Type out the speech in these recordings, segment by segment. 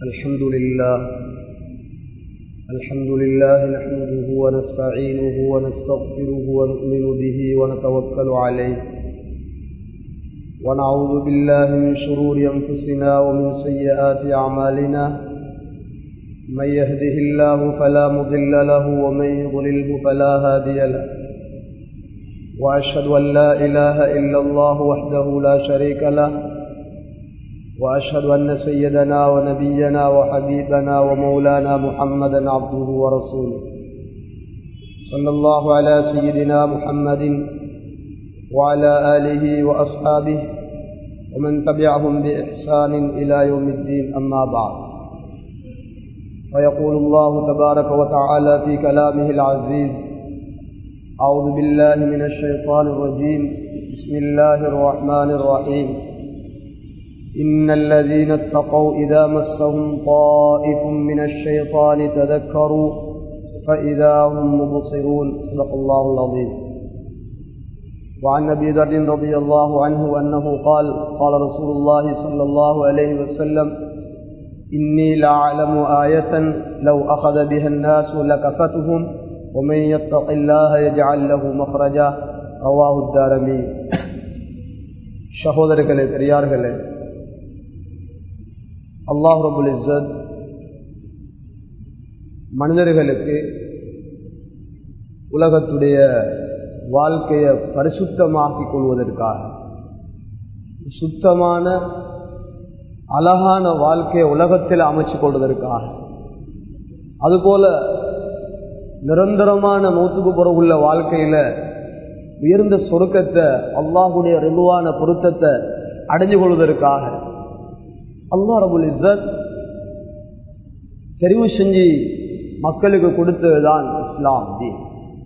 الحمد لله الحمد لله نحمده ونستعينه ونستغفره ونؤمن به ونتوكل عليه ونعوذ بالله من شرور أنفسنا ومن سيئات أعمالنا من يهده الله فلا مضل له ومن يضلله فلا هادي له وأشهد أن لا إله إلا الله وحده لا شريك له وأشهد أن سيدنا ونبينا وحبيبنا ومولانا محمدا عبده ورسوله صلى الله على سيدنا محمد وعلى آله وأصحابه ومن تبعهم بإحسان إلى يوم الدين أما بعد فيقول الله تبارك وتعالى في كلامه العزيز أعوذ بالله من الشيطان الرجيم بسم الله الرحمن الرحيم إن الذين اتقوا إذا مسهم طائف من الشيطان تذكروا فإذا هم مبصرون صدق الله العظيم وعن أبي ذر رضي الله عنه أنه قال قال رسول الله صلى الله عليه وسلم إني لأعلم آية لو أخذ بها الناس لكفتهم ومن يتق الله يجعل له مخرجا رواه الدارمي சகோதரர்களே பெரியார்களே அல்லாஹ் ரபுல் இஸ்ஸத் மனிதர்களுக்கு உலகத்துடைய வாழ்க்கையை பரிசுத்தமாக்கிக் கொள்வதற்காக சுத்தமான அழகான வாழ்க்கையை உலகத்தில் அமைச்சு கொள்வதற்காக அதுபோல நிரந்தரமான மூத்துக்கு புற உள்ள வாழ்க்கையில உயர்ந்த சொருக்கத்தை அல்லாஹுடைய ரிலுவான பொருத்தத்தை அடைஞ்சு கொள்வதற்காக அல்லா ரபுல் இஸ்ஸத் தெரிவு செஞ்சு மக்களுக்கு கொடுத்ததுதான் இஸ்லாம் தீன்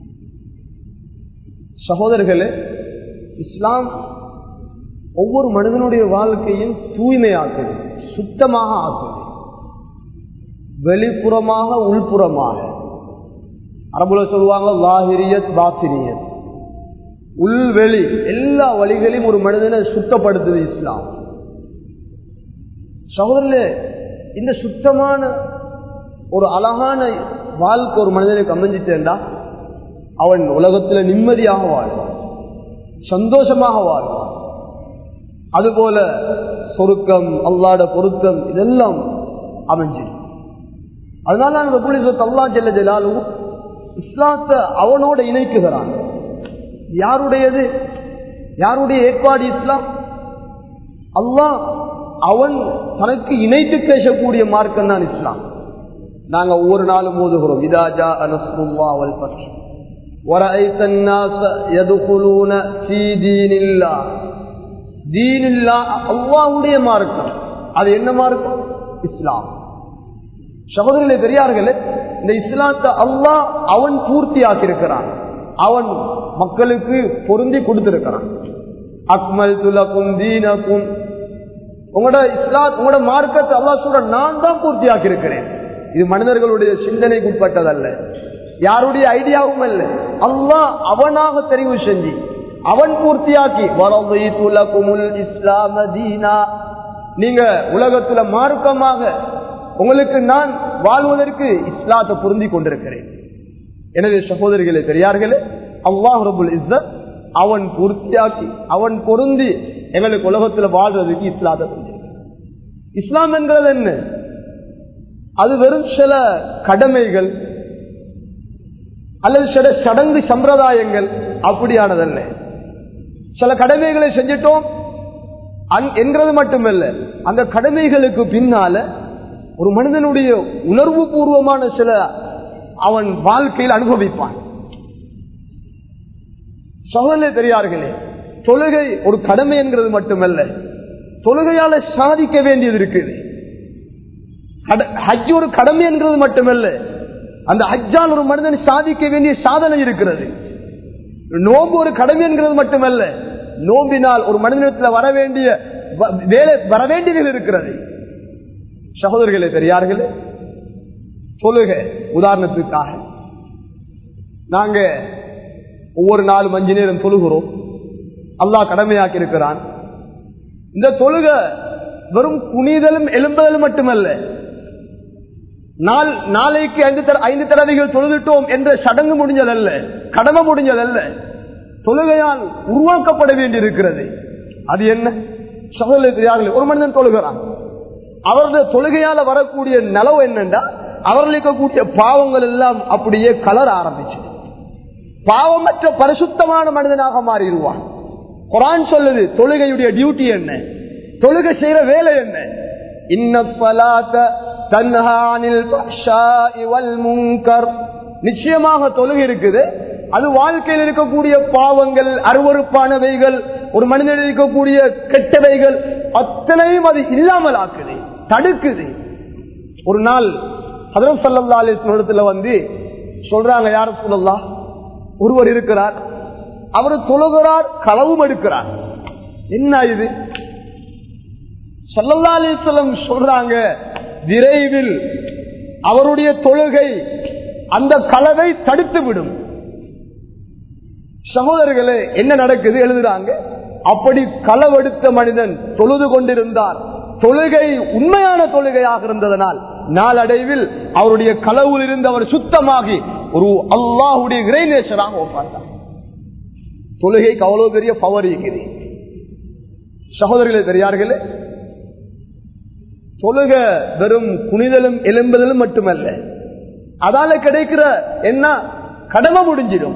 சகோதரர்களே இஸ்லாம் ஒவ்வொரு மனிதனுடைய வாழ்க்கையும் தூய்மையாக்குது சுத்தமாக ஆக்குது வெளிப்புறமாக உள்புறமாக அரபுல சொல்லுவாங்க லாஹிரியத் பாத்திரியத் உள்வெளி எல்லா வழிகளையும் ஒரு மனிதனை சுத்தப்படுத்துது இஸ்லாம் சகோதரர்களே இந்த சுத்தமான ஒரு அழகான வாழ்க்கை ஒரு மனிதனுக்கு அமைஞ்சிட்டேன்டா அவன் உலகத்தில் நிம்மதியாக வாழ்வான் சந்தோஷமாக வாழ்வான் அதுபோல சொருக்கம் அல்லாட பொருத்தம் இதெல்லாம் அமைஞ்சிடும் அதனால அல்லா ஜெல்ல ஜலாலும் இஸ்லாத்தை அவனோட இணைக்குகிறான் யாருடையது யாருடைய ஏற்பாடு இஸ்லாம் அல்லாஹ் அவன் தனக்கு இணைத்து பேசக்கூடிய மார்க்கம் தான் இஸ்லாம் நாங்க ஒவ்வொரு நாளும் ஓதுகிறோம் இதாஜா அனஸ்முல்லா அவல் பற்றி ورأيت الناس يدخلون في دين الله دين الله அல்லாஹ்வுடைய மார்க்கம் அது என்ன மார்க்கம் இஸ்லாம் சகோதரர்களே பெரியார்களே இந்த இஸ்லாத்தை அல்லாஹ் அவன் பூர்த்தி ஆக்கியிருக்கிறான் அவன் மக்களுக்கு பொருந்தி கொடுத்திருக்கிறான் அக்மல் துலக்கும் தீனக்கும் உங்களோட இஸ்லாம் உங்களோட மார்க்கத்தை அல்லா சொல்ற நான் தான் பூர்த்தியாக்கி இருக்கிறேன் இது மனிதர்களுடைய சிந்தனைக்கு உட்பட்டதல்ல யாருடைய ஐடியாவும் அல்ல அல்லாஹ் அவனாக தெரிவு செஞ்சு அவன் பூர்த்தியாக்கி இஸ்லாம தீனா நீங்க உலகத்துல மார்க்கமாக உங்களுக்கு நான் வாழ்வதற்கு இஸ்லாத்தை பொருந்தி கொண்டிருக்கிறேன் எனவே சகோதரிகளே பெரியார்களே அல்லாஹ் ரபுல் இஸ்ஸத் அவன் பூர்த்தியாக்கி அவன் பொருந்தி எங்களுக்கு உலகத்தில் வாழ்றதுக்கு இஸ்லாத்தை இஸ்லாம் என்கிறது என்ன அது வெறும் சில கடமைகள் அல்லது சில சடங்கு சம்பிரதாயங்கள் அப்படியானதல்ல சில கடமைகளை செஞ்சிட்டோம் என்கிறது மட்டுமல்ல அந்த கடமைகளுக்கு பின்னால ஒரு மனிதனுடைய உணர்வு பூர்வமான சில அவன் வாழ்க்கையில் அனுபவிப்பான் சகோதரே பெரியார்களே தொழுகை ஒரு கடமை என்கிறது மட்டுமல்ல தொழுகையால சாதிக்க வேண்டியது இருக்குது ஹஜ் ஒரு கடமை என்கிறது மட்டுமல்ல அந்த ஹஜ்ஜால் ஒரு மனிதன் சாதிக்க வேண்டிய சாதனை இருக்கிறது நோம்பு ஒரு கடமை என்கிறது மட்டுமல்ல நோம்பினால் ஒரு மனிதனத்தில் வர வேண்டிய வேலை வர வேண்டியது இருக்கிறது சகோதரர்களே பெரியார்களே தொழுக உதாரணத்துக்காக நாங்க ஒவ்வொரு நாளும் அஞ்சு நேரம் தொழுகிறோம் அல்லாஹ் கடமையாக்கி இருக்கிறான் இந்த தொழுக வெறும் குனிதலும் எழும்புதலும் மட்டுமல்ல நாள் நாளைக்கு ஐந்து தர ஐந்து தடவைகள் தொழுதுட்டோம் என்ற சடங்கு முடிஞ்சதல்ல கடமை முடிஞ்சதல்ல தொழுகையால் உருவாக்கப்பட வேண்டியிருக்கிறது அது என்ன சகோதரர்கள் ஒரு மனிதன் தொழுகிறான் அவரது தொழுகையால வரக்கூடிய நலவு என்னண்டா அவர்கள் இருக்கக்கூடிய பாவங்கள் எல்லாம் அப்படியே கலர் ஆரம்பிச்சு பாவமற்ற பரிசுத்தமான மனிதனாக மாறிடுவான் குரான் சொல்லுது தொழுகையுடைய டியூட்டி என்ன தொழுகை செய்யற வேலை என்ன இன்ன நிச்சயமாக தொழுகை இருக்குது அது வாழ்க்கையில் இருக்கக்கூடிய பாவங்கள் அருவறுப்பானவைகள் ஒரு மனிதனில் இருக்கக்கூடிய கெட்டவைகள் அத்தனையும் அது இல்லாமல் ஆக்குது தடுக்குது ஒரு நாள் ஹதரத் சல்லா அலிஸ்ல வந்து சொல்றாங்க யார சொல்லலாம் ஒருவர் இருக்கிறார் அவர் தொழுகிறார் களவும் எடுக்கிறார் என்ன இது சல்லல்லா அலிஸ்லம் சொல்றாங்க விரைவில் அவருடைய தொழுகை அந்த களவை தடுத்து விடும் சகோதரர்களே என்ன நடக்குது எழுதுறாங்க அப்படி களவெடுத்த மனிதன் தொழுது கொண்டிருந்தார் தொழுகை உண்மையான தொழுகையாக இருந்ததனால் நாளடைவில் அவருடைய களவில் இருந்து அவர் சுத்தமாகி ஒரு அல்லாஹுடைய இறைநேசராக ஒப்பார்த்தார் தொழுகைக்கு அவ்வளவு பெரிய பவர் இருக்குது சகோதரிகளே பெரியார்களே தொழுக வெறும் குனிதலும் எலும்புதலும் மட்டுமல்ல அதால கிடைக்கிற என்ன கடமை முடிஞ்சிடும்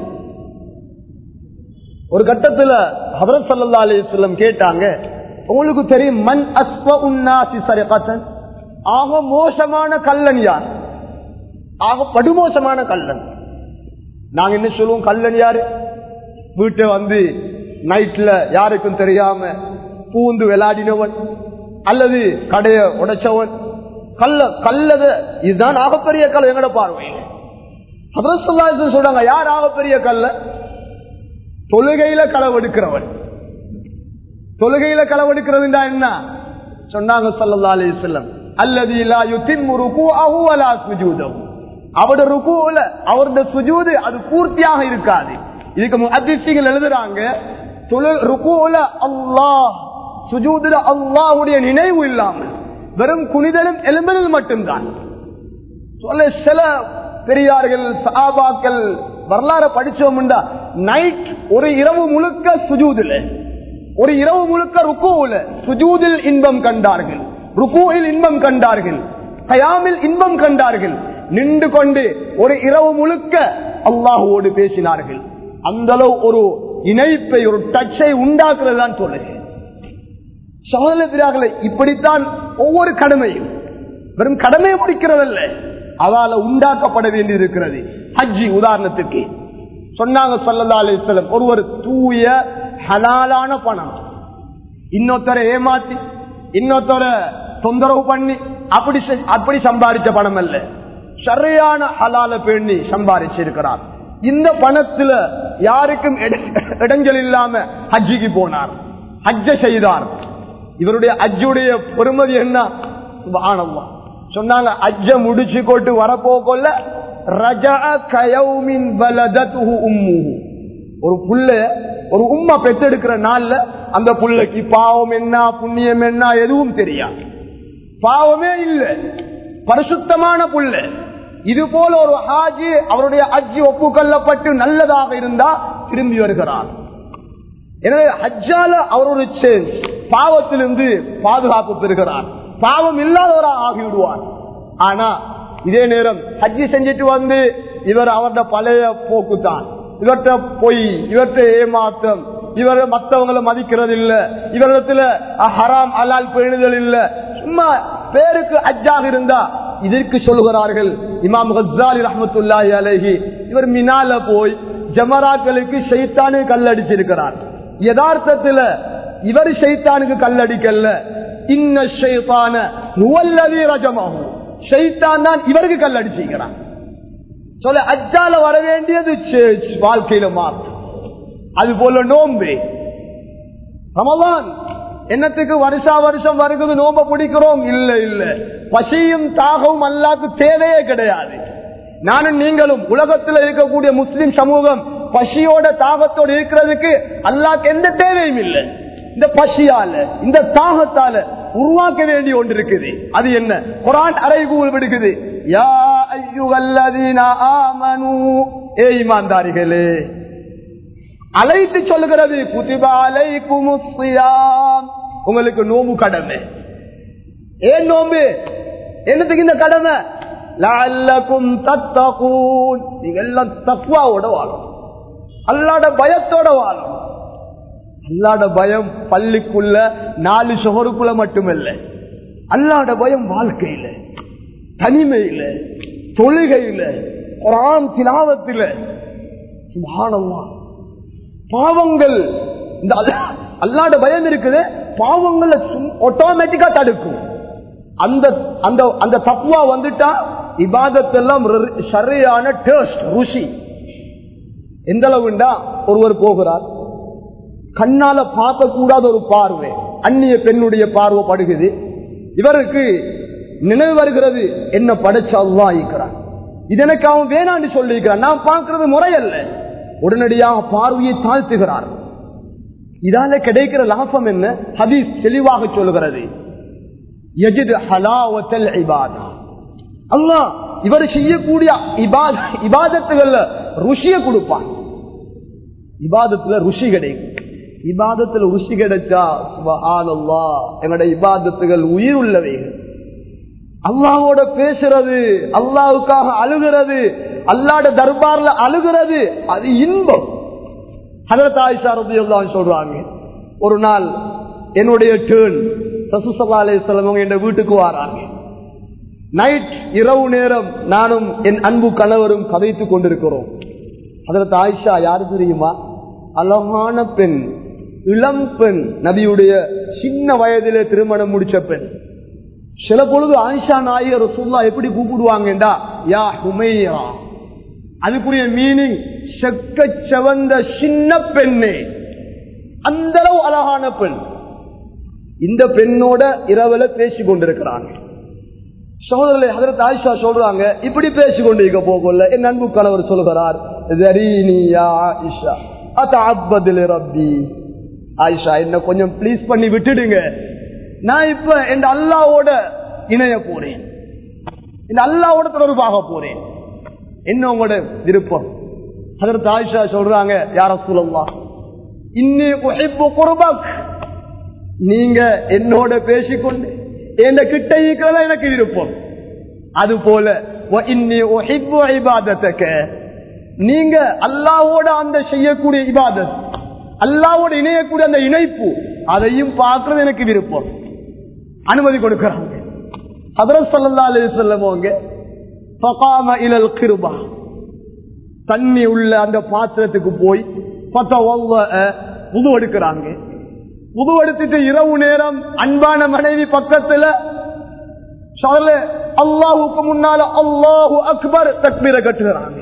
ஒரு கட்டத்துல ஹபரத் சல்லா அலிஸ்லம் கேட்டாங்க உங்களுக்கு தெரியும் மண் அஸ்வ உன்னாசி சரகத்தன் ஆக மோசமான கல்லன் யார் ஆக படுமோசமான கல்லன் நாங்க என்ன சொல்லுவோம் கல்லன் யாரு வீட்டை வந்து நைட்ல யாருக்கும் தெரியாம பூந்து விளையாடினவன் அல்லது கடைய உடைச்சவன் கல்ல கல்லது இதுதான் ஆகப்பெரிய கல் எங்கட பார்வையில் சொல்றாங்க யார் ஆகப்பெரிய கல்ல தொழுகையில களவெடுக்கிறவன் தொழுகையில களவெடுக்கிறதுண்டா என்ன சொன்னாங்க சல்லா அலி செல்லம் அல்லது அவருடைய ருக்குல அவருடைய சுஜூது அது பூர்த்தியாக இருக்காது இதுக்கு அதிர்ச்சிகள் எழுதுறாங்க ருக்குல அல்லாஹ் சுஜூதுல அல்லாஹுடைய நினைவு இல்லாமல் வெறும் குனிதலும் எலும்பலில் மட்டும்தான் சொல்ல சில பெரியார்கள் சாபாக்கள் வரலாறு படிச்சோம்டா நைட் ஒரு இரவு முழுக்க சுஜூதுல ஒரு இரவு முழுக்க ருக்குல சுஜூதில் இன்பம் கண்டார்கள் ருக்குவில் இன்பம் கண்டார்கள் கயாமில் இன்பம் கண்டார்கள் நின்று கொண்டு ஒரு இரவு முழுக்க அல்லாஹுவோடு பேசினார்கள் அந்த அளவு ஒரு இணைப்பை ஒரு டச்சை உண்டாக்குறது தான் சொல்லுங்க சகோதரர்களே இப்படித்தான் ஒவ்வொரு கடமையும் வெறும் கடமையை முடிக்கிறதல்ல அதால உண்டாக்கப்பட வேண்டி இருக்கிறது ஹஜ்ஜி உதாரணத்துக்கு சொன்னாங்க சொல்லல்லா அலிஸ்லம் ஒருவர் தூய ஹலாலான பணம் இன்னொருத்தரை ஏமாத்தி இன்னொருத்தர தொந்தரவு பண்ணி அப்படி அப்படி சம்பாதிச்ச பணம் அல்ல சரியான ஹலால பேணி சம்பாதிச்சிருக்கிறார் இந்த பணத்துல யாருக்கும் இடைஞ்சல் இல்லாம ஹஜ்ஜிக்கு போனார் ஹஜ்ஜ செய்தார் இவருடைய அஜுடைய பெருமதி என்ன ஆனவா சொன்னாங்க அஜ்ஜ முடிச்சு கொண்டு வரப்போக்கொள்ள ஒரு புள்ள ஒரு உம்மா பெத்தெடுக்கிற நாள்ல அந்த புள்ளைக்கு பாவம் என்ன புண்ணியம் என்ன எதுவும் தெரியாது பாவமே இல்லை பரிசுத்தமான புள்ள இது போல ஒரு ஹாஜி அவருடைய அஜி ஒப்புக்கொள்ளப்பட்டு நல்லதாக இருந்தா திரும்பி வருகிறார் எனவே ஹஜ்ஜால அவர் ஒரு சேஞ்ச் பாவத்திலிருந்து பாதுகாப்பு பெறுகிறார் பாவம் இல்லாதவராக ஆகிவிடுவார் ஆனா இதே நேரம் ஹஜ்ஜி செஞ்சுட்டு வந்து இவர் அவருடைய பழைய போக்கு தான் இவர்கிட்ட பொய் இவர்கிட்ட ஏமாற்றம் இவர் மற்றவங்களை மதிக்கிறது இல்ல இவரிடத்துல ஹராம் அலால் பேணுதல் இல்ல சும்மா பேருக்கு அஜ்ஜாக இருந்தா இதற்கு சொல்லுகிறார்கள் இமாம் ஹசாலி ரஹமத்துல்லாஹி அலஹி இவர் மினால போய் ஜமராக்களுக்கு ஷைத்தானு கல்லடிச்சிருக்கிறார் யதார்த்தத்துல இவர் ஷைத்தானுக்கு கல்லடிக்கல்ல இன்ன ஷைத்தான நுவல்லவி ரஜமாகும் ஷைத்தான் தான் இவருக்கு கல்லடிச்சிருக்கிறான் சொல்ல அஜால வர வேண்டியது வாழ்க்கையில மாற்றம் அது போல நோம்பு ரமவான் என்னத்துக்கு வருஷா வருஷம் வருகிறது நோம்ப பிடிக்கிறோம் இல்ல இல்ல பசியும் தாகவும் அல்லாக்கு தேவையே கிடையாது நானும் நீங்களும் உலகத்தில் இருக்கக்கூடிய முஸ்லிம் சமூகம் பசியோட தாகத்தோடு இருக்கிறதுக்கு அல்லாக்கு எந்த தேவையும் இல்லை இந்த பசியால இந்த தாகத்தால உருவாக்க வேண்டிய ஒன்று இருக்குது அது என்ன குரான் அறைகூல் விடுக்குது யா ஐயுகல்லதீன ஆமனு ஏ ஈமான்தாரிகளே அழைத்து சொல்லுகிறது குதிபாலை குமுசியாம் உங்களுக்கு நோம்பு கடமை ஏன் நோம்பு என்னத்துக்கு இந்த கடமை லஅல்லக்கும் தத்தகூன் நீங்க எல்லாம் தக்குவாவோட வாழும் அல்லாட பயத்தோட வாழும் அல்லாட பயம் பள்ளிக்குள்ள நாலு சுகருக்குள்ள மட்டுமல்ல அல்லாட பயம் வாழ்க்கையில தனிமையில தொழுகையில குரான் திலாவத்தில சுபானல்லா பாவங்கள் இந்த அல்லா- அல்லாட பயம் இருக்குது பாவங்களை ஆட்டோமேட்டிக்கா தடுக்கும் அந்த அந்த அந்த தப்புவா வந்துட்டா இபாதத்தெல்லாம் ரு- சரியான டேஸ்ட் ருசி எந்த அளவுண்டா ஒருவர் போகிறார் கண்ணால பார்க்க கூடாத ஒரு பார்வை அந்நிய பெண்ணுடைய பார்வை படுகுது இவருக்கு நினைவு வருகிறது என்ன படைச்ச அல்லா இருக்கிறான் இது எனக்கு அவன் வேணான்னு சொல்லியிருக்கிறான் நான் பார்க்கிறது முறையல்ல உடனடியாக பார்வையை தாழ்த்துகிறார் இதால கிடைக்கிற லாபம் என்ன ஹதீஸ் தெளிவாக சொல்லுகிறது யஜிது ஹலாவத்தல் இபாதா அல்லாஹ் இவர் செய்யக்கூடிய இபாத இபாதத்துகள்ல ருசிய கொடுப்பான் இபாதத்துல ருசி கிடைக்கும் இபாதத்துல ருசி கிடைச்சா சுபஹானல்லா எங்களுடைய இபாதத்துகள் உயிர் உள்ளவைகள் அல்லாவோட பேசுறது அல்லாவுக்காக அழுகிறது அல்லாட தர்பார்ல அழுகிறது அது இன்பம் ஹதரத் ஆயிஷா ரதியல்லாஹு சொல்றாங்க ஒரு நாள் என்னுடைய டேர்ன் ரசூசல்லா அலைஹிஸ்ஸலாம் என் வீட்டுக்கு வராங்க நைட் இரவு நேரம் நானும் என் அன்பு கணவரும் கதைத்துக் கொண்டிருக்கிறோம் ஹதரத் ஆயிஷா யாரு தெரியுமா அழகான பெண் இளம் பெண் நபியுடைய சின்ன வயதிலே திருமணம் முடிச்ச பெண் சில பொழுது ஆயிஷா நாயர் ரசூல்லா எப்படி கூப்பிடுவாங்கடா யா ஹுமையா அதுக்குரிய மீனிங் செக்க செவந்த சின்ன பெண்ணே அந்த அளவு அழகான பெண் இந்த பெண்ணோட இரவுல பேசிக் கொண்டிருக்கிறாங்க சகோதரர்களை ஹதரத் ஆயிஷா சொல்றாங்க இப்படி பேசிக் கொண்டிருக்க போகல என் அன்பு கணவர் சொல்கிறார் "தரீனி யா ஆயிஷா அத்தஅப்பது லிரப்பி." ஆயிஷா என்ன கொஞ்சம் ப்ளீஸ் பண்ணி விட்டுடுங்க நான் இப்ப என் அல்லாவோட இணைய போறேன் இந்த அல்லாவோட தொடர்பாக போறேன் என்ன உங்களோட விருப்பம் அதற்கு ஆயிஷா சொல்றாங்க யார சொல்லலாம் இன்னி உஹிப்பு குர்பக் நீங்க என்னோட பேசிக்கொண்டு என் கிட்ட இருக்கிறதா எனக்கு விருப்பம் அது போல வ இன்னி உஹிப்பு இபாதத்தக்க நீங்க அல்லாவோட அந்த செய்யக்கூடிய இபாதத் அல்லாவோட இணையக்கூடிய அந்த இணைப்பு அதையும் பார்க்கறது எனக்கு விருப்பம் அனுமதி கொடுக்கிறாங்க ஹதரத் சல்லா அலி சொல்லவங்க ஃபகாம இலல் கிருபா தண்ணி உள்ள அந்த பாத்திரத்துக்கு போய் புது எடுக்கிறாங்க புது எடுத்துட்டு இரவு நேரம் அன்பான மனைவி பக்கத்துல சொல்ல அல்லாஹுக்கு முன்னால அல்லாஹு அக்பர் தக்பீரை கட்டுகிறாங்க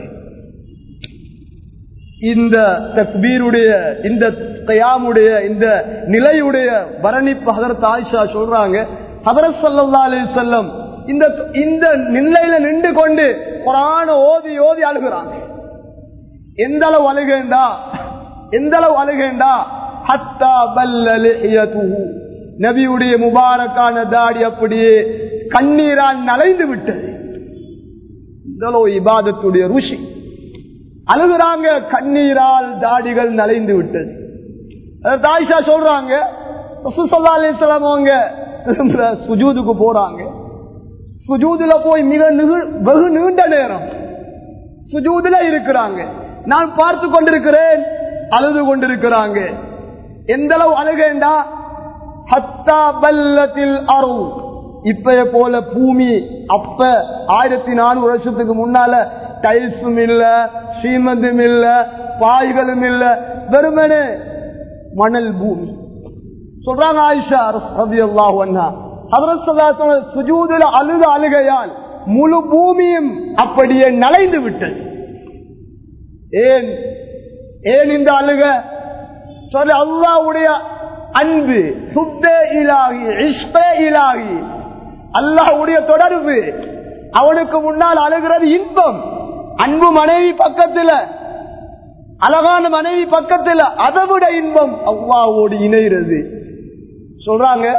இந்த தக்பீருடைய இந்த கயாமுடைய இந்த நிலையுடைய வர்ணிப்பு ஹதரத் ஆயிஷா சொல்றாங்க ஹதரத் சல்லா அலி செல்லம் இந்த இந்த நிலையில நின்று கொண்டு குரான ஓதி ஓதி அழுகிறாங்க எந்த அளவு அழுகேண்டா எந்த அளவு அழுகேண்டா ஹத்தா பல்லலிஹியதுஹு நபியுடைய முபாரக்கான தாடி அப்படியே கண்ணீரால் நலைந்து விட்டது இந்த அளவு இபாதத்துடைய ருஷி அழுகுறாங்க கண்ணீரால் தாடிகள் நலைந்து விட்டது அதாவது ஆயிஷா சொல்றாங்க ரசூலுல்லாஹி அலைஹி வஸல்லம் அவங்க திரும்ப சுஜூதுக்கு போறாங்க சுஜூதுல போய் மிக நிகு- வெகு நீண்ட நேரம் சுஜூதுல இருக்கிறாங்க நான் பார்த்து கொண்டிருக்கிறேன் அழுது கொண்டிருக்கிறாங்க எந்த அளவு அழுகேண்டா ஹத்தா பல்லத்தில் அரு இப்பய போல பூமி அப்ப ஆயிரத்தி நானூறு வருஷத்துக்கு முன்னால டைல்ஸும் இல்ல ஸ்ரீமந்தும் இல்ல பாய்களும் இல்ல வெறுமனே மணல் பூமி சொல்றாங்க ஆயிஷா ரதியல்லாஹு அன்ஹா ஹதரத் ஸல்லல்லாஹு அலைஹி சுஜூதுல அழுத அழுகையால் முழு பூமியும் அப்படியே நலைந்து விட்டது ஏன் ஏன் இந்த அழுக சொல்ல அல்லாஹ்வுடைய அன்பு சுத்தே இலாகி இஷ்பே இலாகி அல்லாஹ்வுடைய தொடர்பு அவனுக்கு முன்னால் அழுகிறது இன்பம் அன்பு மனைவி பக்கத்துல அழகான மனைவி பக்கத்துல அதை விட இன்பம் அல்லாவோடு இணைகிறது சொல்றாங்க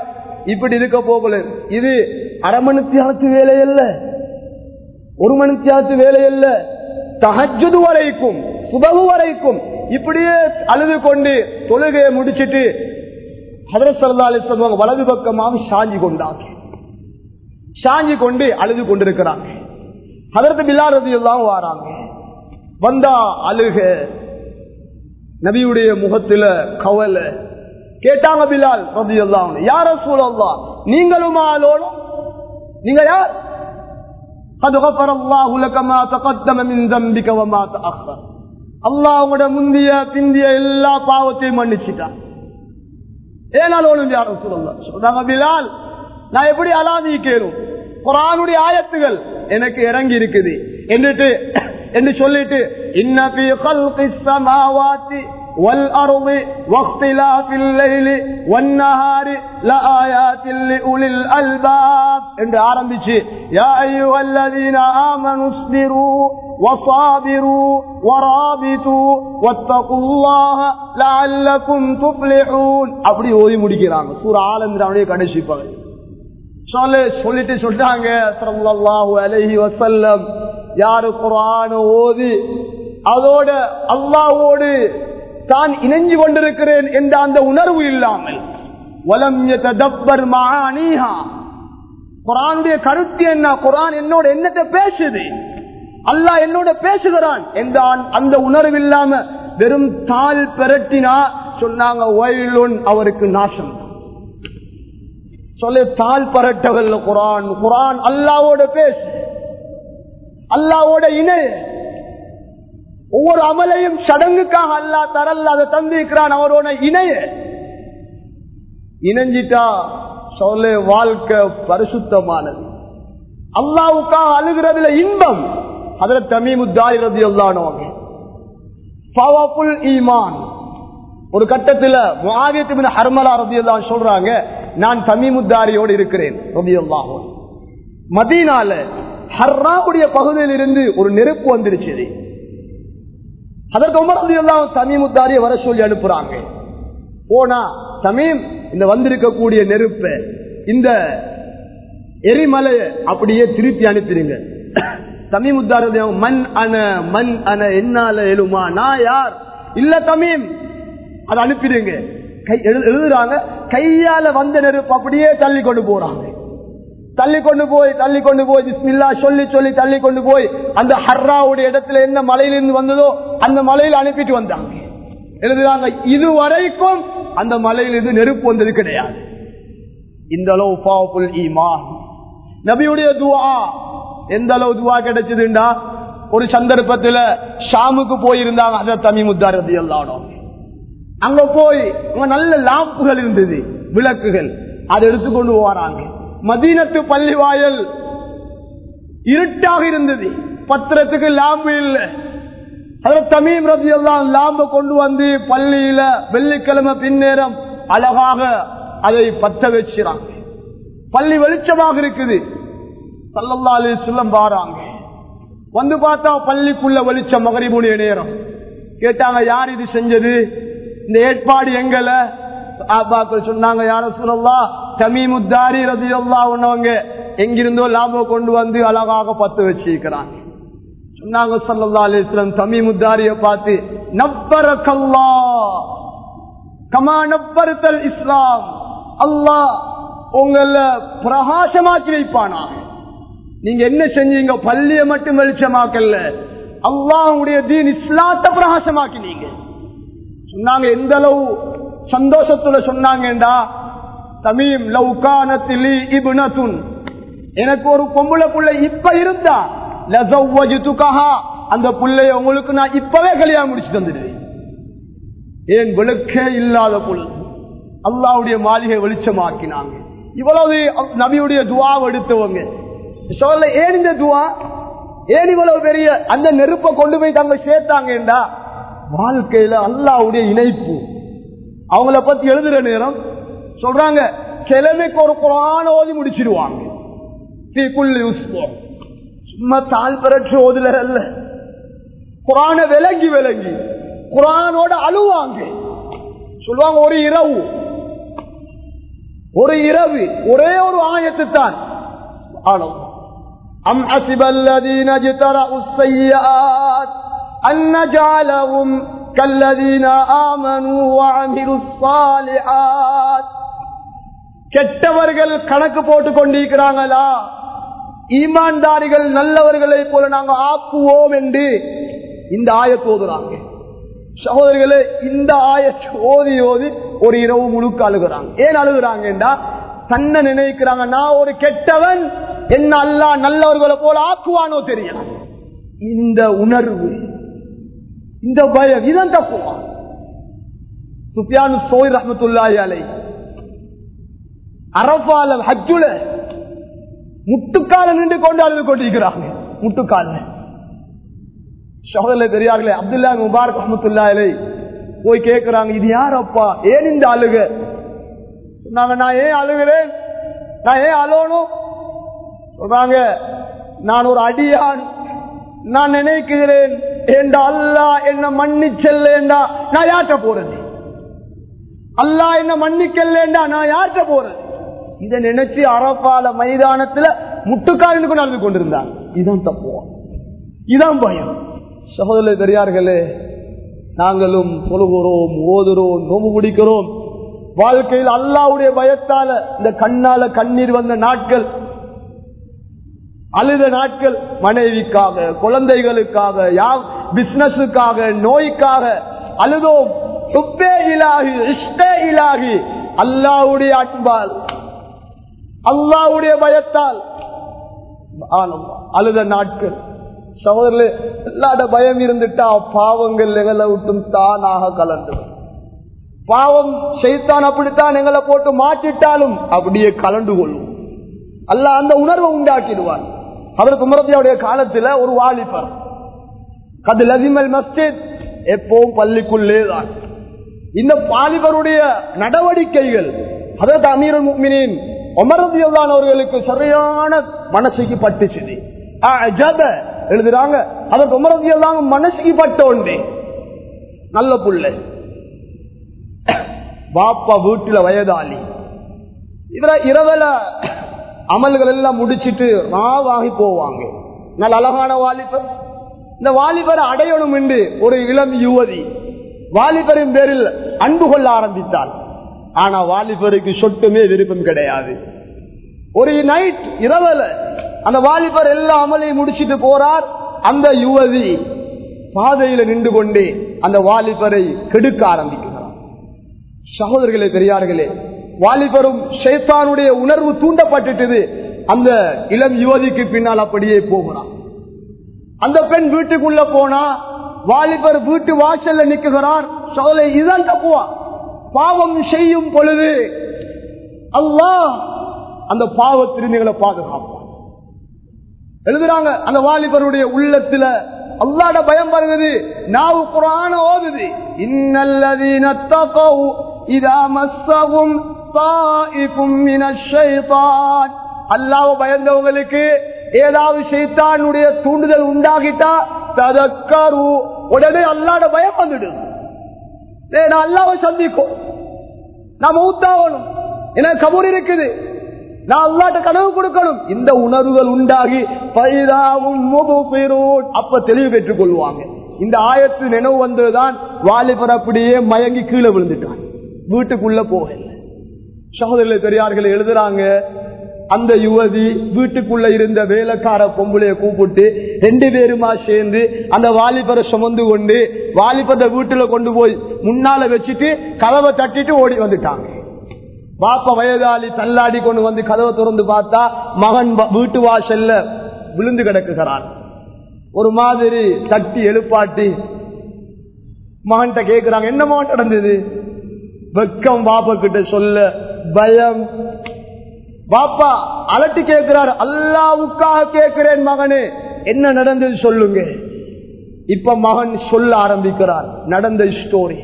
இப்படி இருக்க போகல இது அரை மணி தியாகத்து வேலை அல்ல ஒரு மணி தியாகத்து வேலை அல்ல தஹஜுது வரைக்கும் சுபகு வரைக்கும் இப்படியே அழுது கொண்டு தொழுகையை முடிச்சிட்டு ஹதரத் சல்லா அலி சொல்லுவாங்க வலது பக்கமாக சாஞ்சி கொண்டாங்க சாஞ்சி கொண்டு அழுது கொண்டிருக்கிறாங்க ஹதரத் பில்லார் ரதி எல்லாம் வாராங்க வந்தா அழுக நபியுடைய முகத்துல கவலை கேட்டாங்க பிலால் ரதி எல்லாம் யார சூழல்லா நீங்களும் ஆளோடும் நீங்க யார் قد غفر الله لك ما تقدم من ذنبك وما تأخر அல்லாஹ் உங்களோட முந்திய பிந்திய எல்லா பாவத்தையும் மன்னிச்சிட்டான் ஏனால் ஒழுங்கு யாரும் சொல்லலாம் சொல்றாங்க பிலால் நான் எப்படி அலாதி கேளும் குரானுடைய ஆயத்துகள் எனக்கு இறங்கி இருக்குது എന്നിട്ട് என்று சொல்லிட்டு இன்னபி கல்கி சமாவாத்தி والأرض واختلاف الليل والنهار لآيات لأولي الألباب என்று ஆரம்பிச்சு يا أيها الذين آمنوا اصبروا وصابروا ورابطوا واتقوا الله لعلكم تفلحون அப்படி ஓதி முடிக்கிறாங்க சூர ஆலந்திராவுடைய கடைசி பகுதி சொல்ல சொல்லிட்டு சொல்றாங்க சல்லல்லாஹு அலைஹி வஸல்லம் யாரு குர்ஆன ஓதி அதோட அல்லாஹ்வோடு தான் இணைஞ்சு கொண்டிருக்கிறேன் என்ற அந்த உணர்வு இல்லாமல் வலம் யததப்பர் மஆனிஹா குர்ஆனுடைய கருத்து என்ன குர்ஆன் என்னோட என்னத்தை பேசுது அல்லாஹ் என்னோட பேசுகிறான் என்ற அந்த உணர்வு இல்லாம வெறும் தாள் பெரட்டினா சொன்னாங்க வயலுன் அவருக்கு நாசம் சொல்ல தாள் பரட்டவல்ல குரான் குரான் அல்லாவோட பேசு அல்லாவோட இணை ஒவ்வொரு அமலையும் சடங்குக்காக அல்லா தரல்ல அதை தந்திருக்கிறான் அவரோட இணைய இணைஞ்சிட்டா சொல்ல வாழ்க்கை பரிசுத்தமானது அல்லாவுக்காக அழுகிறதுல இன்பம் அதுல தமிமுத்தாய் ரதி அல்லானவங்க பவர்ஃபுல் ஈமான் ஒரு கட்டத்துல முஆவியத்து ஹர்மலா ரதி எல்லாம் சொல்றாங்க நான் தமிமுத்தாரியோடு இருக்கிறேன் ரதி அல்லாஹோடு மதீனால ஹர்ராவுடைய பகுதியில் இருந்து ஒரு நெருப்பு வந்துருச்சு அதற்கு உமரது எல்லாம் தமிமுத்தாரிய வர சொல்லி அனுப்புறாங்க போனா தமிம் இந்த வந்திருக்கக்கூடிய நெருப்ப இந்த எரிமலைய அப்படியே திருப்பி அனுப்பிடுங்க தமிமுத்தார மண் அன மண் அன என்னால எழுமா நான் யார் இல்ல தமிம் அதை அனுப்பிடுங்க கை எழு- எழுதுறாங்க கையால வந்த நெருப்பு அப்படியே தள்ளி கொண்டு போறாங்க தள்ளி கொண்டு போய் தள்ளி கொண்டு போய் பிஸ்மில்லா சொல்லி சொல்லி தள்ளி கொண்டு போய் அந்த ஹர்ராவுடைய இடத்துல என்ன மலையிலிருந்து வந்ததோ அந்த மலையில அனுப்பிட்டு வந்தாங்க எழுதுறாங்க இதுவரைக்கும் அந்த மலையிலிருந்து நெருப்பு வந்தது கிடையாது இந்த அளவு பவர்ஃபுல் ஈமான் நபியுடைய துவா எந்த அளவு துவா கிடைச்சதுண்டா ஒரு சந்தர்ப்பத்துல ஷாமுக்கு போயிருந்தாங்க அதை தமிமுத்தாரதி எல்லாரும் அங்க போய் அங்க நல்ல லாம்புகள் இருந்தது விளக்குகள் அதை எடுத்துக்கொண்டு வராங்க மதீனத்து பள்ளி வாயல் இருட்டாக இருந்தது பத்திரத்துக்கு லாம்பு இல்லை அதில் தமீம் ரதி எல்லாம் லாம்ப கொண்டு வந்து பள்ளியில வெள்ளிக்கிழமை பின்னேரம் அழகாக அதை பத்த வச்சுறாங்க பள்ளி வெளிச்சமாக இருக்குது சல்லல்லா அலி சொல்லம் பாறாங்க வந்து பார்த்தா பள்ளிக்குள்ள வெளிச்சம் மகரிபுடைய நேரம் கேட்டாங்க யார் இது செஞ்சது இந்த ஏற்பாடு எங்கல ஆபாக்கள் சொன்னாங்க யார சொல்லலாம் தமிமுத்தாரி ரதியல்லா உன்னவங்க எங்கிருந்தோ லாபம் கொண்டு வந்து அழகாக பத்து வச்சிருக்கிறாங்க சொன்னாங்க சல்லல்லா அலிஸ்லாம் தமிமுத்தாரிய பார்த்து நப்பரக்கல்லா கமா நப்பருத்தல் இஸ்லாம் அல்லாஹ் உங்களை பிரகாசமாக்கி வைப்பானா நீங்க என்ன செஞ்சீங்க பள்ளிய மட்டும் வெளிச்சமாக்கல அல்லாஹுடைய தீன் இஸ்லாத்தை பிரகாசமாக்கினீங்க சொன்னாங்க எந்த அளவு சந்தோஷத்துல சொன்னாங்கடா தமீம் லவ்கானத்திலி இபுனத்துன் எனக்கு ஒரு பொம்பளை புள்ள இப்ப இருந்தா லசவ்வஜுதுகஹா அந்த புள்ளைய உங்களுக்கு நான் இப்பவே கல்யாணம் முடிச்சு தந்துடுவேன் ஏன் விளக்கே இல்லாத பொழுது அல்லாவுடைய மாளிகை வெளிச்சமாக்கினாங்க இவ்வளவு நபியுடைய துவாவை எடுத்தவங்க சொல்ல ஏன் இந்த துவா ஏன் இவ்வளவு பெரிய அந்த நெருப்பை கொண்டு போய் தங்க சேர்த்தாங்கடா வாழ்க்கையில அல்லாவுடைய இணைப்பு அவங்கள பத்தி எழுதுற நேரம் சொல்றாங்க கிழமைக்கு ஒரு குரான ஓதி முடிச்சிருவாங்க தீக்குள்ளி உஸ்போம் சும்மா தாழ் பெறற்ற ஓதுல அல்ல குரான விளங்கி விளங்கி குரானோட அழுவாங்க சொல்லுவாங்க ஒரு இரவு ஒரு இரவு ஒரே ஒரு ஆயத்து தான் அம் அசிபல்லதீன ஜிதரஉ ஸய்யிஆத் அன் நஜஅலஹும் கல்லதீன ஆமனூ வஅமிலுஸ் ஸாலிஹாத் கெட்டவர்கள் கணக்கு போட்டுக் கொண்டிருக்கிறாங்களா ஈமான்தாரிகள் நல்லவர்களை போல நாங்க ஆக்குவோம் என்று இந்த ஆயத்து ஓதுறாங்க சகோதரர்களே இந்த ஆயத்து ஓதி ஓதி ஒரு இரவு முழுக்க அழுகுறாங்க ஏன் அழுகுறாங்கடா தன்னை நினைக்கிறாங்க நான் ஒரு கெட்டவன் என்ன அல்லா நல்லவர்களை போல ஆக்குவானோ தெரியல இந்த உணர்வு இந்த பயம் இதன் தப்புவா சுஃபியானு சோய் ரஹமத்துல்லாஹி அலை அரபால ஹஜ்ஜுல முட்டுக்கால நின்று கொண்டு அழுது கொண்டிருக்கிறாங்க முட்டுக்கால சகோதரர் பெரியார்களே அப்துல்லா முபாரக் அஹமத்துல்லா அலை போய் கேட்கிறாங்க இது யார் அப்பா ஏன் இந்த அழுக சொன்னாங்க நான் ஏன் அழுகிறேன் நான் ஏன் அழணும் சொல்றாங்க நான் ஒரு அடியான் நான் நினைக்கிறேன் ஏண்டா அல்லா என்ன மன்னிச்சல்லேண்டா நான் யார்கிட்ட போறது அல்லா என்ன மன்னிக்கலேண்டா நான் யார்கிட்ட போறது இதை நினைச்சு அரப்பால மைதானத்துல முட்டுக்காலில் கொண்டு நடந்து கொண்டிருந்தார் இதான் தப்புவான் இதான் பயம் சகோதரர் பெரியார்களே நாங்களும் தொழுகிறோம் ஓதுறோம் நோம்பு பிடிக்கிறோம் வாழ்க்கையில் அல்லாவுடைய பயத்தால இந்த கண்ணால கண்ணீர் வந்த நாட்கள் அழுத நாட்கள் மனைவிக்காக குழந்தைகளுக்காக பிசினஸுக்காக நோய்க்காக அழுதோம் துப்பே இலாகி இஷ்டே இலாகி அல்லாவுடைய அன்பால் அல்லாவுடைய பயத்தால் அழுத நாட்கள் சகோதரர்களே எல்லாட பயம் இருந்துட்டா பாவங்கள் எங்களை விட்டும் தானாக கலந்து பாவம் செய்தான் அப்படித்தான் எங்களை போட்டு மாற்றிட்டாலும் அப்படியே கலந்து கொள்ளும் அல்ல அந்த உணர்வை உண்டாக்கிடுவார் அவர் குமரத்தியாவுடைய காலத்துல ஒரு வாலிபர் கது லசிமல் மஸ்ஜித் எப்பவும் பள்ளிக்குள்ளே தான் இந்த வாலிபருடைய நடவடிக்கைகள் அதற்கு அமீரல் முக்மினின் ஒமரதியல்லான் அவர்களுக்கு சரியான மனசுக்கு பட்டுச்சு எழுதுறாங்க அதற்கு ஒமரதியெல்லாம் மனசுக்கு பட்ட ஒன்றே நல்ல புள்ள பாப்பா வீட்டுல வயதாளி இதுல இரவல அமல்கள் எல்லாம் முடிச்சிட்டு ராவாகி போவாங்க நல்ல அழகான வாலிபர் இந்த வாலிபரை அடையணும் என்று ஒரு இளம் யுவதி வாலிபரின் பேரில் அன்பு கொள்ள ஆரம்பித்தாள் ஆனா வாலிபருக்கு சொட்டுமே விருப்பம் கிடையாது ஒரு நைட் இரவல அந்த வாலிபர் எல்லா அமலையும் முடிச்சிட்டு போறார் அந்த யுவதி பாதையில நின்று கொண்டே அந்த வாலிபரை கெடுக்க ஆரம்பிக்கிறார் சகோதரர்களே பெரியார்களே வாலிபரும் ஷேத்தானுடைய உணர்வு தூண்டப்பட்டுட்டது அந்த இளம் யுவதிக்கு பின்னால் அப்படியே போகிறான் அந்த பெண் வீட்டுக்குள்ள போனா வாலிபர் வீட்டு வாசல்ல நிற்கிறார் சோலை இதுதான் தப்புவா பாவம் செய்யும் பொழுது அல்லாஹ் அந்த பாவத்திலிருந்து எங்களை பாதுகாப்பான் எழுதுறாங்க அந்த வாலிபருடைய உள்ளத்துல அல்லாட பயம் வருகிறது நாவு குரான ஓதுது இன்னல்லதீன தகவு இதா மஸ்ஸகும் தாயிஃபும் மினஷ் ஷைத்தான் அல்லாஹ் பயந்தவங்களுக்கு ஏதாவது ஷைத்தானுடைய தூண்டுதல் உண்டாகிட்டா ததக்கரு உடனே அல்லாட பயம் வந்துடும் நான் அல்லாவை சந்திக்கும் நான் மௌத்தாகணும் எனக்கு கபூர் இருக்குது நான் அல்லாட்ட கனவு கொடுக்கணும் இந்த உணர்வுகள் உண்டாகி பைதாவும் அப்ப தெளிவு பெற்றுக் கொள்வாங்க இந்த ஆயத்து நினைவு வந்ததுதான் வாலிபர் அப்படியே மயங்கி கீழே விழுந்துட்டான் வீட்டுக்குள்ள போகல சகோதரர்களை பெரியார்கள் எழுதுறாங்க அந்த யுவதி வீட்டுக்குள்ள இருந்த வேலைக்கார பொம்பளைய கூப்பிட்டு ரெண்டு பேருமா சேர்ந்து அந்த வாலிபரை சுமந்து கொண்டு வாலிபரை வீட்டுல கொண்டு போய் முன்னால வச்சுட்டு கதவை தட்டிட்டு ஓடி வந்துட்டாங்க பாப்ப வயதாளி தள்ளாடி கொண்டு வந்து கதவை திறந்து பார்த்தா மகன் வீட்டு வாசல்ல விழுந்து கிடக்குகிறான் ஒரு மாதிரி தட்டி எழுப்பாட்டி மகன்கிட்ட கேக்குறாங்க என்ன மகன் நடந்தது வெக்கம் பாப்பா கிட்ட சொல்ல பயம் பாப்பா அலட்டி கேட்கிறார் அல்லாவுக்காக கேட்கிறேன் மகனே என்ன நடந்தது சொல்லுங்க இப்ப மகன் சொல்ல ஆரம்பிக்கிறார் நடந்த ஸ்டோரி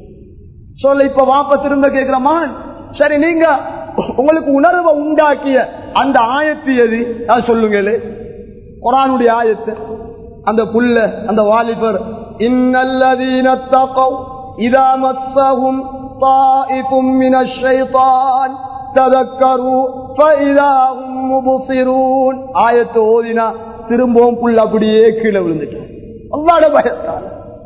சொல்ல இப்ப வாப்பா திரும்ப கேட்கிற மகன் சரி நீங்க உங்களுக்கு உணர்வை உண்டாக்கிய அந்த ஆயத்து எது அது சொல்லுங்களே குரானுடைய ஆயத்து அந்த புல்ல அந்த வாலிபர் இன்னல்லதீன தகவ் இதா மஸ்ஸஹும் طائف من الشيطان ஆயத்தை ஓதினா திரும்பவும் புள்ள அப்படியே கீழே விழுந்துட்டான் அல்லாட பயத்தால்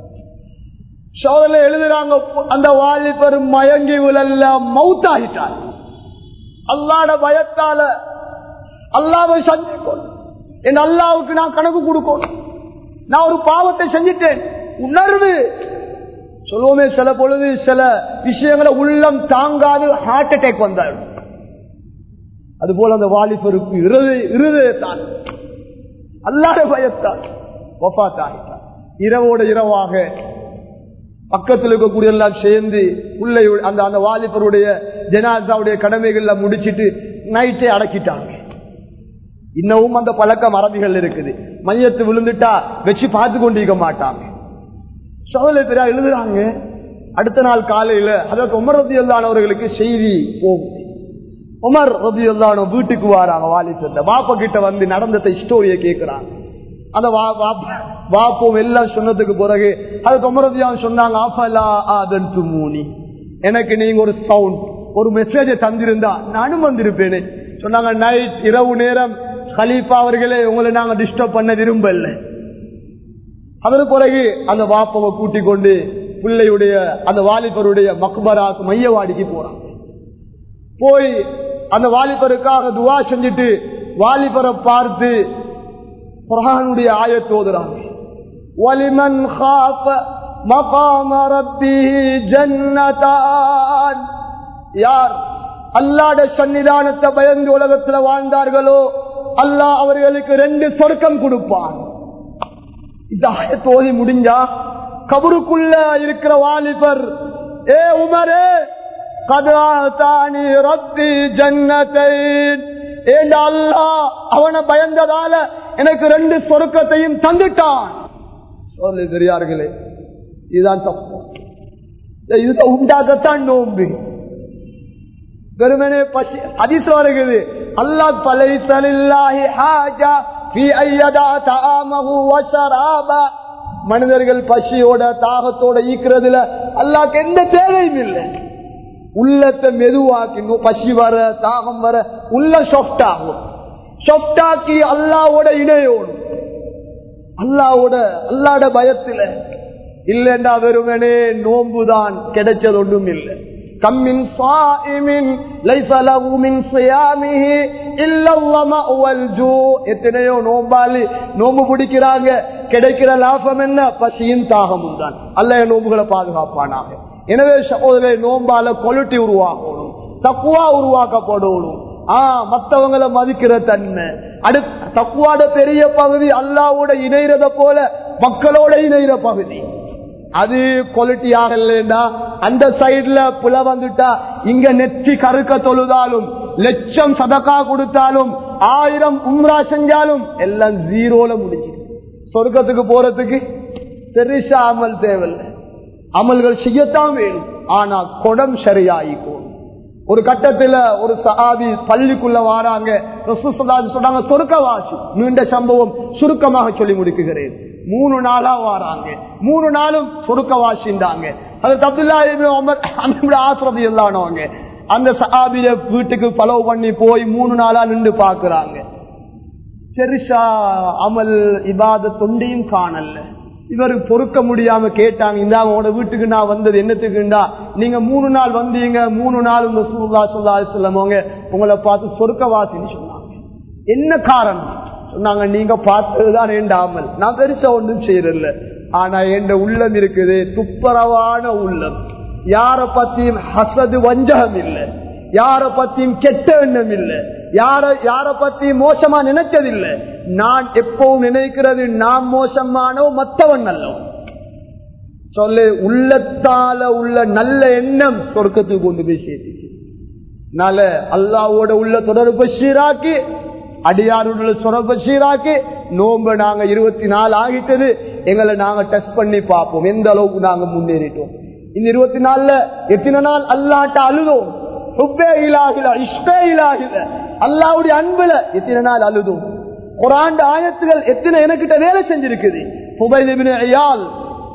சோதனை எழுதுறாங்க அந்த வாலிபர் மயங்கி விழல்ல மவுத்தாகிட்டார் அல்லாட பயத்தால அல்லாவை சந்திக்கணும் என் அல்லாவுக்கு நான் கணக்கு கொடுக்கணும் நான் ஒரு பாவத்தை செஞ்சிட்டேன் உணர்வு சொல்லுவோமே சில பொழுது சில விஷயங்களை உள்ளம் தாங்காது ஹார்ட் அட்டாக் வந்தார் அது போல அந்த வாலிபருக்கு இருதயத்தான் அல்லாத பயத்தால் ஒப்பாத்தாகிட்டார் இரவோட இரவாக பக்கத்தில் இருக்கக்கூடிய எல்லாம் சேர்ந்து உள்ளே அந்த அந்த வாலிபருடைய ஜனாசாவுடைய கடமைகள்ல முடிச்சிட்டு நைட்டே அடக்கிட்டாங்க இன்னமும் அந்த பழக்கம் அரபிகள் இருக்குது மையத்து விழுந்துட்டா வச்சு பார்த்து கொண்டிருக்க மாட்டாங்க சோதனை பெரியா எழுதுறாங்க அடுத்த நாள் காலையில அதற்கு உமர் ரபி அல்லானவர்களுக்கு செய்தி போகும் உமர் ரபி அல்லானோ வீட்டுக்கு வராங்க வாலிபத்தை வாப்ப கிட்ட வந்து நடந்த ஸ்டோரியை கேட்கிறாங்க அந்த வாப்போம் எல்லாம் சொன்னதுக்கு பிறகு அதுக்கு உமரதியாவும் சொன்னாங்க ஆஃபலா ஆதன் துமூனி எனக்கு நீங்க ஒரு சவுண்ட் ஒரு மெசேஜை தந்திருந்தா நானும் வந்திருப்பேனே சொன்னாங்க நைட் இரவு நேரம் ஹலீஃபா அவர்களே உங்களை நாங்க டிஸ்டர்ப் பண்ண விரும்பல அதற்கு பிறகு அந்த வாப்பவை கூட்டிக் கொண்டு பிள்ளையுடைய அந்த வாலிபருடைய மக்பராக்கு மையவாடிக்கு போறாங்க போய் அந்த வாலிபருக்காக துவா செஞ்சுட்டு வாலிபரை பார்த்து குரானுடைய ஆயத்து ஓதுறாங்க وَلِمَنْ خَافَ مَقَامَ رَبِّهِ جَنَّتَانِ யார் அல்லாட சன்னிதானத்தை பயந்து உலகத்துல வாழ்ந்தார்களோ அல்லாஹ் அவர்களுக்கு ரெண்டு சொர்க்கம் கொடுப்பான் இந்த ஆயத்து ஓதி முடிஞ்சா கபருக்குள்ள இருக்கிற வாலிபர் ஏ உமரே கதாத்தானி ரத்தி ஜன்னத்தை ஏண்டா அல்லா அவனை பயந்ததால எனக்கு ரெண்டு சொருக்கத்தையும் தந்துட்டான் சொல்லு பெரியார்களே இதுதான் தப்பு இது உண்டாகத்தான் நோம்பு வெறுமனே பசி அதிசம் வருகிறது அல்லாஹ் பலைசலில்லாஹி ஹாஜா ஃபீ ஐயதா தஆமஹு வ ஷராபா மனிதர்கள் பசியோட தாகத்தோட ஈக்கிறதுல அல்லாஹ்க்கு எந்த தேவையும் இல்லை உள்ளத்தை மெதுவாக்கி பசி வர தாகம் வர உள்ள சொஃப்ட் ஆகும் சொஃப்டாக்கி அல்லாவோட இணையோடும் அல்லாவோட அல்லாட பயத்துல இல்லைண்டா வெறுமனே நோம்புதான் கிடைச்சது ஒன்றும் இல்லை கம்மின் சாயிமின் லைசலவுமின் சியாமிஹி இல்லவல் ஜூ எத்தனையோ நோம்பாளி நோம்பு பிடிக்கிறாங்க கிடைக்கிற லாபம் என்ன பசியின் தாகமும் தான் அல்ல நோம்புகளை பாதுகாப்பானாக எனவே சகோதரரை நோம்பால கொலுட்டி உருவாக்கணும் தக்குவா உருவாக்கப்படணும் ஆஹ் மத்தவங்களை மதிக்கிற தன்மை அடு தக்குவாட பெரிய பகுதி அல்லாவோட இணைறத போல மக்களோட இணைகிற பகுதி அது குவாலிட்டி ஆகலா அந்த சைடுல புல வந்துட்டா இங்க நெற்றி கருக்க தொழுதாலும் லட்சம் சதக்கா கொடுத்தாலும் ஆயிரம் உம்ரா செஞ்சாலும் எல்லாம் ஜீரோல முடிஞ்சு சொர்க்கத்துக்கு போறதுக்கு பெருசா அமல் தேவையில்லை அமல்கள் செய்யத்தான் வேணும் ஆனா குடம் சரியாயிக்கும் ஒரு கட்டத்துல ஒரு சஹாபி பள்ளிக்குள்ள வாராங்க சொன்னாங்க சொர்க்கவாசி நீண்ட சம்பவம் சுருக்கமாக சொல்லி முடிக்குகிறேன் மூணு நாளா வாராங்க மூணு நாளும் சொருக்கவாசிந்தாங்க அது அப்துல்லா ஆசிரதி இல்லானவங்க அந்த சஹாபிய வீட்டுக்கு பலவு பண்ணி போய் மூணு நாளா நின்று பாக்குறாங்க பெருசா அமல் இபாத தொண்டையும் காணல இவர் பொறுக்க முடியாம கேட்டாங்க இந்த அவனோட வீட்டுக்கு நான் வந்தது என்னத்துக்குண்டா நீங்க மூணு நாள் வந்தீங்க மூணு நாள் உங்க சூல்லா சொல்லா சொல்லவங்க உங்களை பார்த்து சொர்க்கவாசின்னு சொன்னாங்க என்ன காரணம் சொன்னாங்க நீங்க பார்த்ததுதான் ஏண்டாமல் நான் பெருசா ஒன்றும் செய்யறதில்ல ஆனா என் உள்ளம் இருக்குது துப்புரவான உள்ளம் யார பத்தியும் ஹசது வஞ்சகம் இல்லை யார பத்தியும் கெட்ட எண்ணம் இல்லை யார யார பத்தியும் மோசமா நினைச்சதில்லை நான் எப்பவும் நினைக்கிறது நான் மோசமானோ மத்தவன் நல்லவன் சொல்லு உள்ளத்தால உள்ள நல்ல எண்ணம் சொர்க்கத்துக்கு கொண்டு போய் சேர்த்துச்சு அதனால அல்லாவோட உள்ள தொடர்பு சீராக்கி அடியாருடைய தொடர்பு சீராக்கி நோம்பு நாங்க இருபத்தி நாலு ஆகிட்டது எங்களை நாங்க டெஸ்ட் பண்ணி பார்ப்போம் எந்த அளவுக்கு நாங்க முன்னேறிட்டோம் இந்த இருபத்தி நாலுல எத்தனை நாள் அல்லாட்ட அழுதோம் அல்லாவுடைய அன்புல எத்தனை நாள் அழுதும் குரான் ஆயத்துகள் எத்தனை எனக்கிட்ட வேலை செஞ்சிருக்குது புகையால்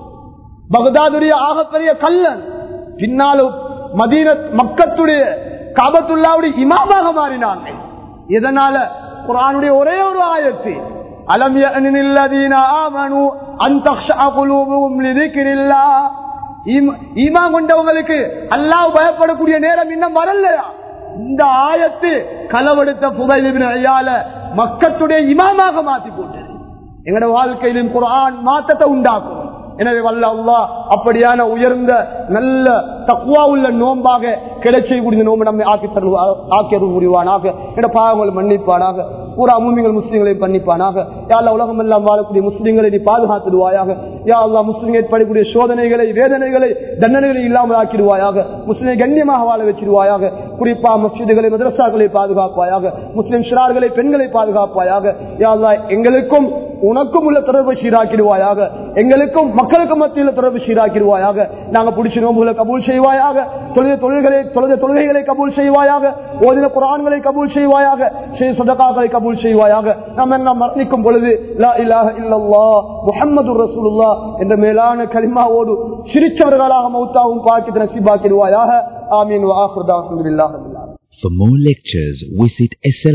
பகதாதுடைய ஆகப்பெரிய கல்லன் பின்னாலும் மதீன மக்கத்துடைய காபத்துல்லாவுடைய இமாமாக மாறினாங்க இதனால குரானுடைய ஒரே ஒரு ஆயத்து அலம் யஅனில் லதீன ஆமனு அன் தக்ஷஅ குலூபுஹும் லிذிக்ரில்லாஹ் ஈமான் கொண்டவங்களுக்கு அல்லாஹ் பயப்படக்கூடிய நேரம் இன்னும் வரலையா இந்த ஆயத்து களவெடுத்த புகையிலிபின் ஐயால மக்கத்துடைய இமாமாக மாத்தி போட்டது எங்களோட வாழ்க்கையிலும் குரான் மாற்றத்தை உண்டாக்கும் எனவே வல்ல அல்லா அப்படியான உயர்ந்த நல்ல தக்குவா உள்ள நோம்பாக கிடைச்சை கூடிய நோம்பு நம்மை ஆக்கி தருவா ஆக்கியது புரிவானாக என்ற பாவங்களை மன்னிப்பானாக பூரா அமூமிகள் முஸ்லீம்களை பண்ணிப்பானாக யாழ்லா உலகம் எல்லாம் வாழக்கூடிய முஸ்லீம்களை நீ பாதுகாத்துடுவாயாக யா அல்லா முஸ்லீம் ஏற்படக்கூடிய சோதனைகளை வேதனைகளை தண்டனைகளை இல்லாமல் ஆக்கிடுவாயாக முஸ்லீமை கண்ணியமாக வாழ வச்சிருவாயாக குறிப்பா மசிதுகளை மதரசாக்களை பாதுகாப்பாயாக முஸ்லிம் சிறார்களை பெண்களை பாதுகாப்பாயாக யா அல்லா எங்களுக்கும் உனக்கும் உள்ள தொடர்பை சீராக்கிடுவாயாக எங்களுக்கும் மக்களுக்கும் மத்தியில் தொடர்பு சீராக்கிடுவாயாக நாங்க பிடிச்ச நோம்புகளை கபூல் செய்வாயாக தொழுத தொழில்களை தொழுத தொழுகைகளை கபூல் செய்வாயாக ஓதின குரான்களை கபூல் செய்வாயாக செய்த சதகாக்களை கபூல் செய்வாயாக நம்ம என்ன மரணிக்கும் பொழுது லா இலாஹ இல்லல்லா முஹம்மது ரசூலுல்லா என்ற மேலான கலிமாவோடு சிரிச்சவர்களாக மௌத்தாவும் பாக்கி நசிபாக்கிடுவாயாக ஆமீன் வாஹுதா அல்ஹம்துலில்லாஹ் For more lectures, visit SL